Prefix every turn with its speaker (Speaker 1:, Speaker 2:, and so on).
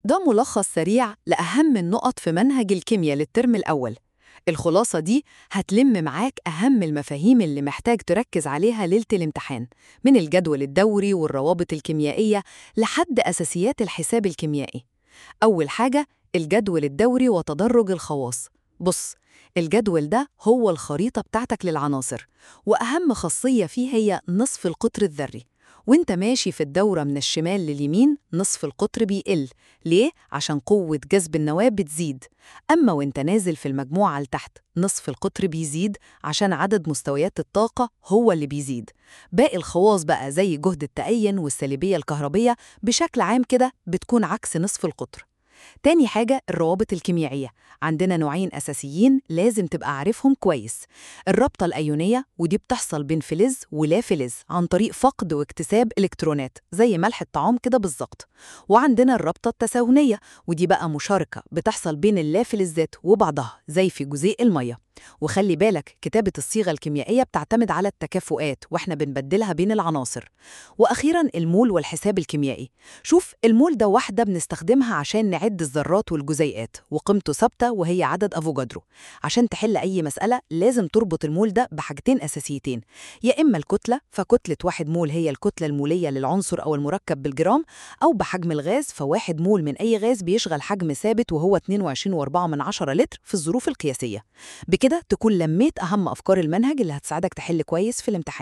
Speaker 1: ده ملخص سريع لأهم النقط في منهج الكيمياء للترم الأول الخلاصة دي هتلم معاك أهم المفاهيم اللي محتاج تركز عليها ليلة الامتحان من الجدول الدوري والروابط الكيميائية لحد أساسيات الحساب الكيميائي أول حاجة الجدول الدوري وتدرج الخواص بص الجدول ده هو الخريطة بتاعتك للعناصر وأهم خاصية فيه هي نصف القطر الذري وانت ماشي في الدورة من الشمال لليمين نصف القطر بيقل ليه؟ عشان قوة جذب النواة بتزيد أما وانت نازل في المجموعة لتحت نصف القطر بيزيد عشان عدد مستويات الطاقة هو اللي بيزيد باقي الخواص بقى زي جهد التأين والسالبية الكهربية بشكل عام كده بتكون عكس نصف القطر تاني حاجة الروابط الكيميائية عندنا نوعين أساسيين لازم تبقى عارفهم كويس الرابطة الأيونية ودي بتحصل بين فلز ولا فلز عن طريق فقد واكتساب إلكترونات زي ملح الطعام كده بالظبط وعندنا الرابطة التساهمية ودي بقى مشاركة بتحصل بين اللافلزات وبعضها زي في جزيء المية وخلي بالك كتابة الصيغة الكيميائية بتعتمد على التكافؤات واحنا بنبدلها بين العناصر وأخيرا المول والحساب الكيميائي شوف المول ده واحدة بنستخدمها عشان نعد الذرات والجزيئات وقيمته ثابتة وهي عدد أفوجادرو عشان تحل أي مسألة لازم تربط المول ده بحاجتين أساسيتين يا إما الكتلة فكتلة واحد مول هي الكتلة المولية للعنصر أو المركب بالجرام أو بحجم الغاز فواحد مول من أي غاز بيشغل حجم ثابت وهو 22.4 لتر في الظروف القياسية بكده تكون لميت أهم أفكار المنهج اللي هتساعدك تحل كويس في الامتحان